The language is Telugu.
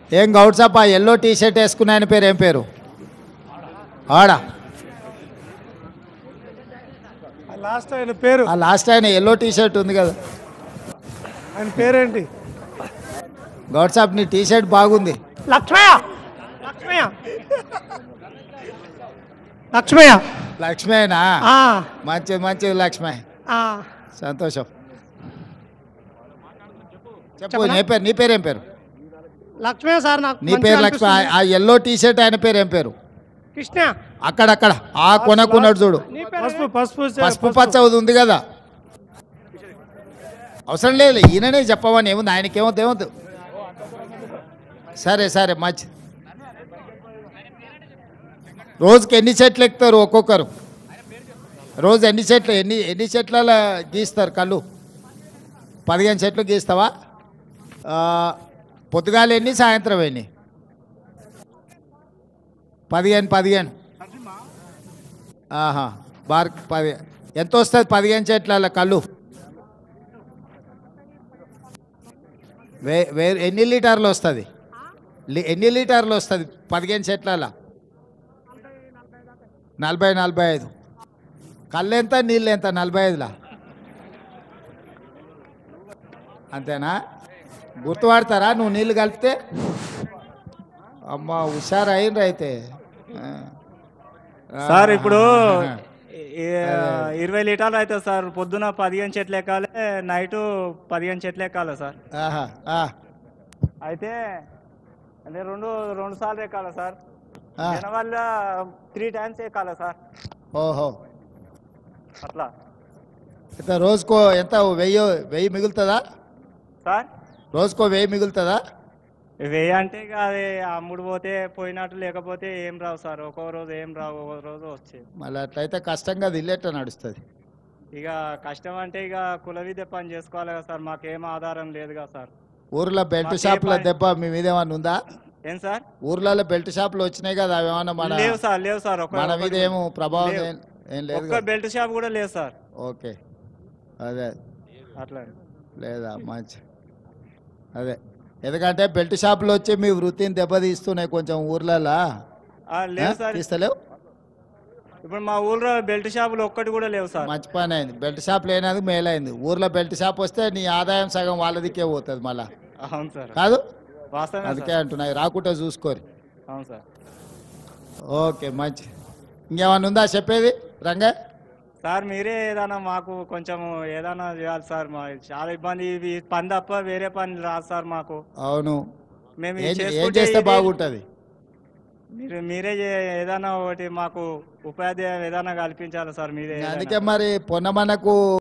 ఏం గౌడ్సప్ప ఎల్లో టీ షర్ట్ వేసుకున్న ఆయన పేరు ఏం పేరు ఆడా లాస్ట్ ఆయన పేరు ఆ లాస్ట్ ఆయన ఎల్లో టీ షర్ట్ ఉంది కదా ఆయన పేరేంటి గౌడ్సాప్ నీ టీ షర్ట్ బాగుంది లక్ష్మయ్య లక్ష్మయ్య లక్ష్మయ్య లక్ష్మేనా ఆ, మంచిది మంచిది లక్ష్మే ఆ. సంతోషం చెప్పు నీ పేరు నీ పేరు ఏం పేరు లక్ష్మయ్య సార్ నాకు నీ మంచిగా పేరు లక్ష్మి అనిపిస్తుంది. ఆ ఎల్లో టీ షర్ట్ ఆయన పేరు ఏం పేరు కృష్ణ అక్కడక్కడ ఆ కొనకున్నాడు చూడు నీ పేరు పసుపు పసుపు పసుపు పచ్చ అది ఉంది కదా అవసరం లేదు ఈయననే చెప్పమని ఏముంది ఆయనకి ఏమవుతుంది ఏమవుతుంది సరే సరే మంచి రోజుకి ఎన్ని చెట్లు ఎక్కుతారు ఒక్కొక్కరు రోజు ఎన్ని చెట్లు ఎన్ని ఎన్ని చెట్ల గీస్తారు కళ్ళు పదిహేను చెట్లు గీస్తావా ఆ, పొద్దుగాల ఎన్ని సాయంత్రం ఎన్ని పదిహేను పదిహేను ఆహా బార్ పది ఎంత వస్తుంది పదిహేను చెట్ల కళ్ళు వే వే ఎన్ని లీటర్లు వస్తుంది లి- ఎన్ని లీటర్లు వస్తుంది పదిహేను చెట్ల నలభై నలభై ఐదు కళ్ళు ఎంత నీళ్ళు ఎంత నలభై ఐదులా అంతేనా గుర్తుపడతారా నువ్వు నీళ్ళు కలిపితే అమ్మ హుషారు అయిండ్రు అయితే ఆ. సార్ ఇప్పుడు ఆహా. ఈ- ఇరవై లీటర్లు అవుతుంది సార్ పొద్దున పదిహేను చెట్లు ఎక్కాలి నైట్ పదిహేను చెట్లు ఎక్కాలి సార్ ఆహా, ఆ, అయితే అంటే రెండు రెండు సార్లు ఎక్కాలి సార్ ఆ. వల్ల త్రీ టైమ్స్ ఎక్కాలి సార్ ఓహో అట్లా ఎంత రోజుకో ఎంత వెయ్యి వెయ్యి మిగులుతుందా సార్ రోజుకో వెయ్యి మిగులుతుందా వెయ్యి అంటే ఇక అది అమ్ముడు పోతే పోయినట్టు లేకపోతే ఏం రావు సార్ ఒక్కో రోజు ఏం రావు ఒక్కో రోజు వచ్చేది మళ్ళీ అట్లయితే కష్టంగా అది ఇల్లేట నడుస్తుంది ఇక కష్టం అంటే ఇక కుల విద్య పని చేసుకోవాలి కదా సార్ మాకేం ఆధారం లేదు కదా సార్ ఊర్లో బెల్ట్ మాకే షాపుల పని- దెబ్బ మీ మీద ఏమన్నా ఉందా ఏం సార్ ఊర్లలో బెల్ట్ షాపులు వచ్చినాయి కదా అవి ఏమన్నా మన లేవు సార్ లేవు సార్ ఒక్క- మన మీద ఒక్కటి- ఏమో ప్రభావం లేవు. ఏం- ఏం లేదు ఒక్క కదా. బెల్ట్ షాప్ కూడా లేదు సార్ ఓకే అదే అట్లా లేదా మంచి అదే ఎందుకంటే బెల్ట్ షాపులు వచ్చి మీ వృత్తిని దెబ్బతీస్తున్నాయి కొంచెం ఊర్లలో ఆ, లేవు సార్ తీస్తలేవు ఇప్పుడు మా ఊళ్ళో బెల్ట్ షాపులు ఒక్కటి కూడా లేవు సార్ మంచి పని అయింది బెల్ట్ షాప్ లేనది మేలైంది ఊర్లో బెల్ట్ షాప్ వస్తే నీ ఆదాయం సగం వాళ్ళదికే పోతుంది మళ్ళా అవును సార్ కాదు వాస్తవమే అందుకే సార్ అంటున్నాయి రాకుంటే చూసుకోరు అవును సార్ ఓకే మంచి ఇంకేమన్నా ఉందా చెప్పేది రంగా సార్ మీరే ఏదైనా మాకు కొంచెం ఏదైనా చేయాలి సార్ మా చాలా ఇబ్బంది ఇవి పని తప్ప వేరే పని రాదు సార్ మాకు అవును మేము ఏం ఇది ఏం చేసుకుంటే చేస్తే ఇది- బాగుంటుంది మీరు మీరే చే- ఏదైనా ఒకటి మాకు ఉపాధ్యాయం ఏదైనా కల్పించాలి సార్ మీరే అందుకే ఏదైనా. మరి పొన్నమనకు